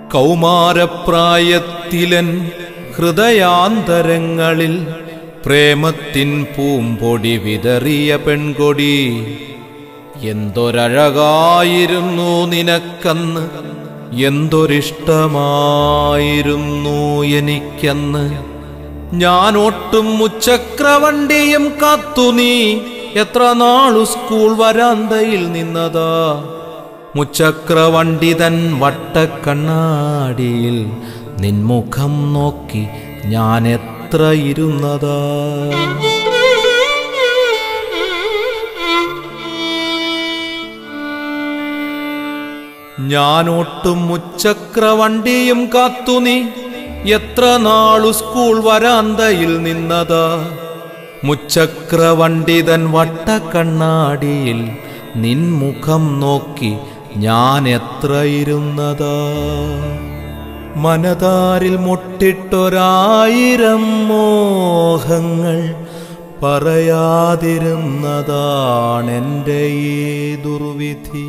കൗമാരപ്രായത്തിലൻ ഹൃദയാന്തരങ്ങളിൽ പ്രേമത്തിൻ പൂമ്പൊടി വിതറിയ പെൺകൊടി എന്തൊരഴകായിരുന്നു നിനക്കന്ന് എന്തൊരിഷ്ടമായിരുന്നു എനിക്കന്ന് ഞാൻ ഒട്ടും മുച്ചക്രവണ്ടിയും കാത്തു നീ എത്ര നാളു സ്കൂൾ വരാന്തയിൽ നിന്നതാ മുച്ചക്രവണ്ടി തൻ വട്ടക്കണ്ണാടിയിൽ നിൻമുഖം നോക്കി ഞാൻ എത്ര ഇരുന്നതാ ഞാനൊട്ടും മുച്ചക്രവണ്ടിയും കാത്തു നീ എത്ര നാളു സ്കൂൾ വരാന്തയിൽ നിന്നതാ മുച്ചക്രവണ്ടിതൻ വട്ടക്കണ്ണാടിയിൽ നിൻ മുഖം നോക്കി ഞാൻ എത്ര ഇരുന്നതാ മനതാരിൽ മുട്ടിട്ടൊരായിരം മോഹങ്ങൾ പറയാതിരുന്നതാണെൻ്റെ ഈ ദുർവിധി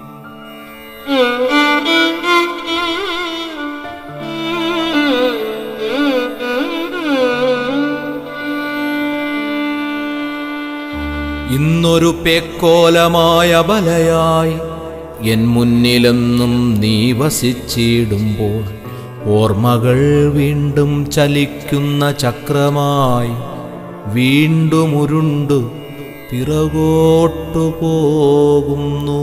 ഇന്നൊരു പേക്കോലമായ ബലയായി എൻ മുന്നിലെന്നും നീ വസിച്ചിടുമ്പോൾ ഓർമ്മകൾ വീണ്ടും ചലിക്കുന്ന ചക്രമായി വീണ്ടും ഉരുണ്ടു പിറകോട്ടു പോകുന്നു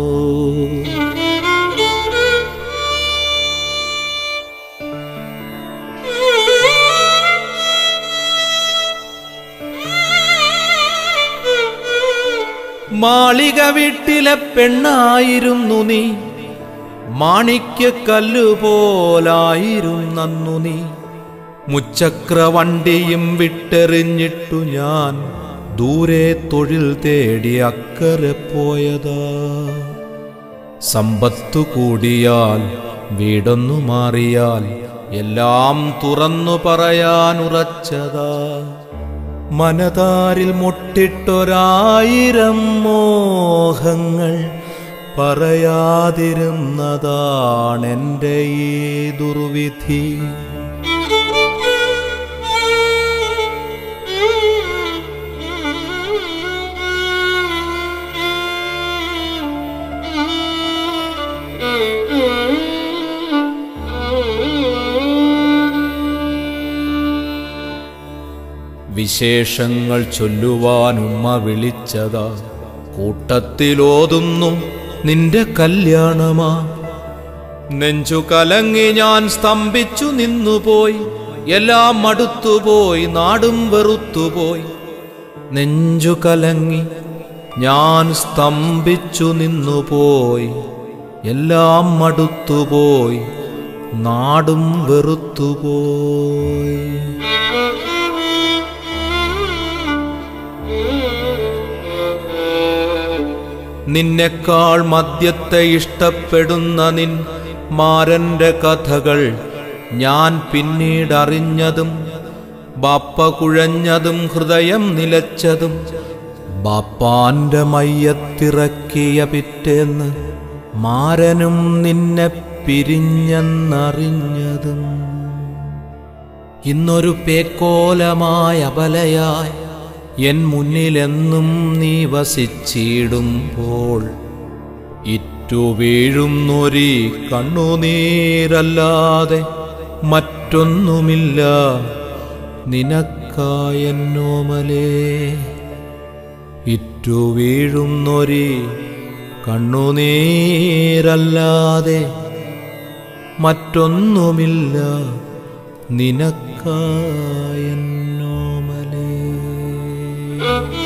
മാളിക വീട്ടിലെ പെണ്ണായിരുന്നു നീ മാണിക്യ കല്ലുപോലായിരുന്നന്നു നീ മുച്ചക്രവണ്ടിയും വിട്ടെറിഞ്ഞിട്ടു ഞാൻ ദൂരെ തൊഴിൽ തേടി അക്കരെ പോയതാ സമ്പത്തു കൂടിയാൽ വീടൊന്നു മാറിയാൽ എല്ലാം തുറന്നു പറയാൻ ഉറച്ചതാ മനതാരിൽ മുട്ടിട്ടൊരായിരം മോഹങ്ങൾ പറയാതിരുന്നതാണെൻ്റെ ഈ ദുർവിധി വിശേഷങ്ങൾ ചൊല്ലുവാൻ ഉമ്മ വിളിച്ചതാ കൂട്ടത്തിലോതുന്നു നിന്റെ കല്യാണമാ നെഞ്ചു കലങ്ങി ഞാൻ സ്തംഭിച്ചു നിന്നുപോയി എല്ലാം മടുത്തുപോയി നാടും വെറുത്തുപോയി നെഞ്ചു കലങ്ങി ഞാൻ സ്തംഭിച്ചു നിന്നുപോയി എല്ലാം മടുത്തുപോയി നാടും വെറുത്തുപോയി നിന്നെക്കാൾ മദ്യത്തെ ഇഷ്ടപ്പെടുന്ന നിൻ മാരന്റെ കഥകൾ ഞാൻ പിന്നീടറിഞ്ഞതും ബാപ്പ കുഴഞ്ഞതും ഹൃദയം നിലച്ചതും ബാപ്പാന്റെ മയ്യത്തിറക്കിയ പിറ്റേന്ന് മാരനും നിന്നെ പിരിഞ്ഞെന്നറിഞ്ഞതും ഇന്നൊരു പേക്കോലമായ അബലയായി എൻ മുന്നിലെന്നും നീ വസിച്ചിടുമ്പോൾ ഇറ്റു വീഴുന്നൊരി കണ്ണുനീരല്ലാതെ മറ്റൊന്നുമില്ല നിനക്കായെന്നോമലേ ഇറ്റു വീഴുന്നൊരി കണ്ണുനീരല്ലാതെ മറ്റൊന്നുമില്ല നിനക്കായെന്നോമലേ